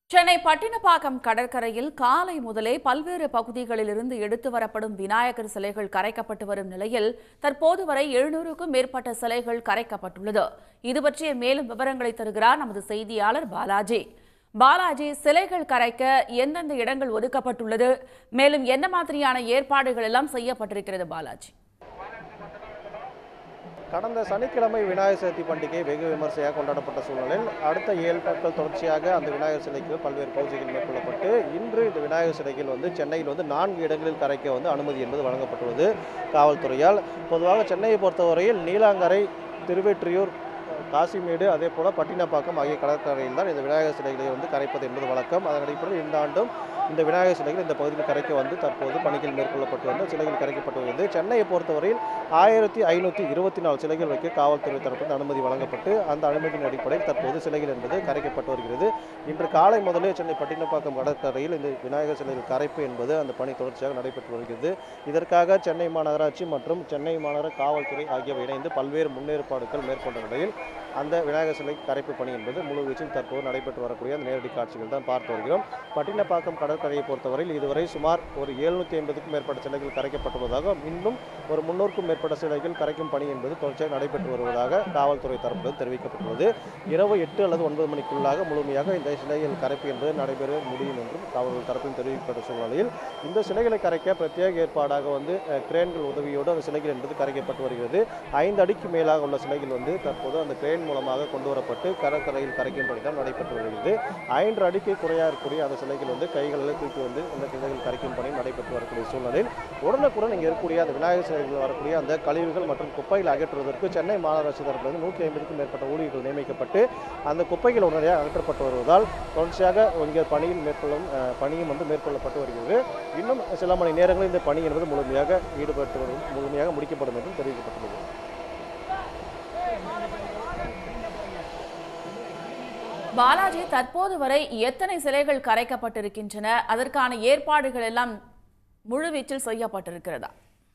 சென்னை பட்டினப்பாக்கம் கடற்கரையில் காலை முதலே பல்வேறு பகுதிகளிலிருந்து எடுத்து வரப்படும் விநாயகர் சிலைகள் கரைக்கப்பட்டு வரும் நிலையில் தற்போது வரை எழுநூறுக்கும் மேற்பட்ட சிலைகள் கரைக்கப்பட்டுள்ளது இது பற்றிய மேலும் விவரங்களை தருகிறார் நமது செய்தியாளர் பாலாஜி பாலாஜி சிலைகள் கரைக்க எந்தெந்த இடங்கள் ஒதுக்கப்பட்டுள்ளது மேலும் என்ன மாதிரியான ஏற்பாடுகள் எல்லாம் செய்யப்பட்டிருக்கிறது பாலாஜி கடந்த சனிக்கிழமை விநாயகர் சதுர்த்தி பண்டிகை வெகு விமர்சையாக கொண்டாடப்பட்ட சூழ்நிலையில் அடுத்த ஏழு நாட்கள் தொடர்ச்சியாக அந்த விநாயகர் சிலைக்கு பல்வேறு பூஜைகள் மேற்கொள்ளப்பட்டு இன்று இந்த விநாயகர் சிலைகள் வந்து சென்னையில் வந்து நான்கு இடங்களில் கரைக்க வந்து அனுமதி என்பது வழங்கப்பட்டுள்ளது காவல்துறையால் பொதுவாக சென்னையை பொறுத்தவரையில் நீலாங்கரை திருவெற்றியூர் காசிமேடு அதே போல் பட்டினப்பாக்கம் ஆகிய கடற்கரையில் தான் இந்த விநாயகர் சிலைகளை வந்து கரைப்பது என்பது வழக்கம் அதன் அடிப்படையில் இந்த ஆண்டும் இந்த விநாயகர் சிலைகள் இந்த பகுதியில் கரைக்க வந்து தற்போது பணிகள் மேற்கொள்ளப்பட்டு வந்து சிலைகள் கரைக்கப்பட்டு வருகிறது சென்னையை பொறுத்தவரையில் ஆயிரத்தி ஐநூற்றி இருபத்தி நாலு சிலைகள் வைக்க காவல்துறை தரப்பில் அனுமதி வழங்கப்பட்டு அந்த அனுமதியின் அடிப்படையில் தற்போது சிலைகள் என்பது கரைக்கப்பட்டு வருகிறது இன்று காலை முதலே சென்னை பட்டினப்பாக்கம் கடற்கரையில் இந்த விநாயகர் சிலைகள் கரைப்பு என்பது அந்த பணி தொடர்ச்சியாக நடைபெற்று வருகிறது இதற்காக சென்னை மாநகராட்சி மற்றும் சென்னை மாநகர காவல்துறை ஆகியவை இணைந்து பல்வேறு முன்னேற்பாடுகள் மேற்கொண்ட நிலையில் அந்த விநாயகர் சிலை கரைப்பு பணி என்பது முழு வீச்சில் தற்போது நடைபெற்று வரக்கூடிய அந்த நேரடி காட்சிகள் தான் பார்த்து வருகிறோம் பட்டினப்பாக்கம் கடற்கரையை பொறுத்தவரையில் இதுவரை சுமார் ஒரு எழுநூற்றி ஐம்பதுக்கும் மேற்பட்ட சிலைகள் கரைக்கப்பட்டுள்ளதாக இன்னும் ஒரு முன்னூறுக்கும் மேற்பட்ட சிலைகள் கரைக்கும் பணி என்பது தொடர்ச்சியாக நடைபெற்று வருவதாக காவல்துறை தரப்பில் தெரிவிக்கப்பட்டுள்ளது இரவு எட்டு அல்லது ஒன்பது மணிக்குள்ளாக முழுமையாக இந்த சிலைகள் கரைப்பு என்பது நடைபெற முடியும் என்றும் காவல்துறை தரப்பில் தெரிவிக்கப்பட்ட சூழ்நிலையில் இந்த சிலைகளை கரைக்க பிரத்யேக ஏற்பாடாக வந்து அஹ், கிரேன்கள் உதவியோடு அந்த சிலைகள் என்பது கரைக்கப்பட்டு வருகிறது ஐந்து அடிக்கு மேலாக உள்ள சிலைகள் வந்து தற்போது அந்த கிரேன் மூலமாக கொண்டு வரப்பட்டு கடற்கரையில் கரைக்கும் பணி தான் நடைபெற்று வருகிறது ஐந்து அடிக்கு குறையாக இருக்கக்கூடிய அந்த சிலைகள் வந்து கைகளில் தூக்கி வந்து இந்த சிலைகள் கரைக்கும் பணி நடைபெற்று வரக்கூடிய சூழ்நிலையில் உடனுக்குடன் இங்கே இருக்கக்கூடிய அந்த விநாயகர் சிலைகள் வரக்கூடிய அந்த கழிவுகள் மற்றும் குப்பைகளை அகற்றுவதற்கு சென்னை மாநகராட்சி தரப்பிலிருந்து நூற்றி ஐம்பதுக்கும் மேற்பட்ட ஊழியர்கள் நியமிக்கப்பட்டு அந்த குப்பைகள் உடனடியாக அகற்றப்பட்டு வருவதால் தொடர்ச்சியாக இங்கே பணியில் மேற்கொள்ளும் அஹ், பணியும் வந்து மேற்கொள்ளப்பட்டு வருகிறது இன்னும் சில மணி நேரங்களில் இந்த பணி என்பது முழுமையாக ஈடுபட்டு வரும் முழுமையாக முடிக்கப்படும் என்றும் தெரிவிக்கப்பட்டுள்ளது பாலாஜி தற்போது வரை எத்தனை சிலைகள் கரைக்கப்பட்டிருக்கின்றன அதற்கான ஏற்பாடுகள் எல்லாம் முழுவீச்சில் செய்யப்பட்டிருக்கிறதா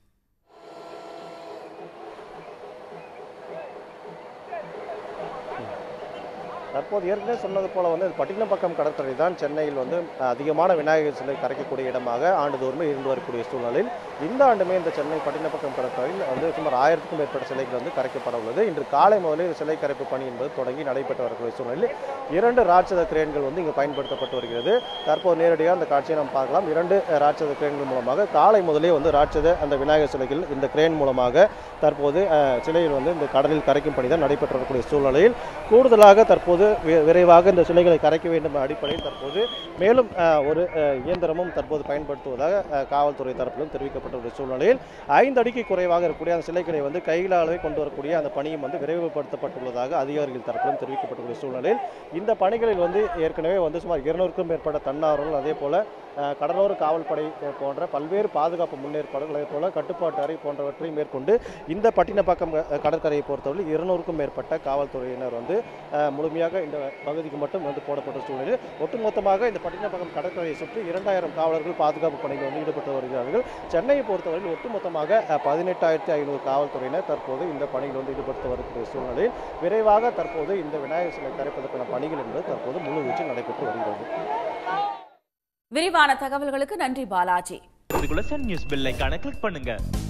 தற்போது ஏற்கனவே சொன்னது போல வந்து இது பட்டினப்பாக்கம் கடற்கரை தான் சென்னையில் வந்து அஹ், அதிகமான விநாயகர் சிலை கரைக்கக்கூடிய இடமாக ஆண்டுதோறுமே இருந்து வரக்கூடிய சூழ்நிலையில் இந்த ஆண்டுமே இந்த சென்னை பட்டினப்பாக்கம் கடற்கரையில் வந்து சுமார் ஆயிரத்துக்கும் மேற்பட்ட சிலைகள் வந்து கரைக்கப்பட உள்ளது இன்று காலை முதலே இந்த சிலை கரைப்பு பணி என்பது தொடங்கி நடைபெற்று வரக்கூடிய சூழ்நிலையில் இரண்டு ராட்சத கிரேன்கள் வந்து இங்கு பயன்படுத்தப்பட்டு வருகிறது தற்போது நேரடியாக அந்த காட்சியை நாம் பார்க்கலாம் இரண்டு அஹ், ராட்சத கிரேன்கள் மூலமாக காலை முதலே வந்து ராட்சத அந்த விநாயகர் சிலைகள் இந்த கிரேன் மூலமாக தற்போது அஹ், சிலைகள் வந்து இந்த கடலில் கரைக்கும் பணி தான் நடைபெற்று வரக்கூடிய சூழ்நிலையில் கூடுதலாக தற்போது வி- விரைவாக இந்த சிலைகளை கரைக்க வேண்டும் என்ற அடிப்படையில் தற்போது மேலும் அஹ், ஒரு அஹ், இயந்திரமும் தற்போது பயன்படுத்துவதாக அஹ், காவல்துறை தரப்பிலும் தெரிவிக்கப்பட்டுள்ள சூழ்நிலையில் ஐந்து அடிக்கு குறைவாக இருக்கக்கூடிய அந்த சிலைகளை வந்து கைகளாலே கொண்டு வரக்கூடிய அந்த பணியும் வந்து விரைவுபடுத்தப்பட்டுள்ளதாக அதிகாரிகள் தரப்பிலும் தெரிவிக்கப்பட்டுள்ள சூழ்நிலையில் இந்த பணிகளில் வந்து ஏற்கனவே வந்து சுமார் இருநூறுக்கும் மேற்பட்ட தன்னார்வலர்கள் அதே போல அஹ், கடலோர காவல்படை அஹ், போன்ற பல்வேறு பாதுகாப்பு முன்னேற்பாடுகள் அதே போல கட்டுப்பாட்டு அறை போன்றவற்றை மேற்கொண்டு இந்த பட்டினப்பாக்கம் அஹ், கடற்கரையை பொறுத்தவரை இருநூறுக்கும் மேற்பட்ட காவல்துறையினர் வந்து அஹ், முழுமையாக இந்த பகுதிக்கு மட்டும் வந்து போடப்பட்ட சூழ்நிலையில் ஒட்டுமொத்தமாக இந்த பட்டினப்பாக்கம் கடற்கரையை சுற்றி இரண்டாயிரம் காவலர்கள் பாதுகாப்பு பணியில் வந்து ஈடுபட்டு வருகிறார்கள் சென்னையை பொறுத்தவரையில் ஒட்டுமொத்தமாக பதினெட்டாயிரத்தி ஐநூறு காவல்துறையினர் தற்போது இந்த பணியில் வந்து ஈடுபட்டு வரக்கூடிய சூழ்நிலையில் விரைவாக தற்போது இந்த விநாயகர் சிலை கரைப்பதற்கான பணிகள் என்பது தற்போது முழுவீச்சில் நடைபெற்று வருகிறது விரிவான தகவல்களுக்கு நன்றி பாலாஜி இதுக்குள்ள சன் நியூஸ் பெல் ஐகானை கிளிக் பண்ணுங்க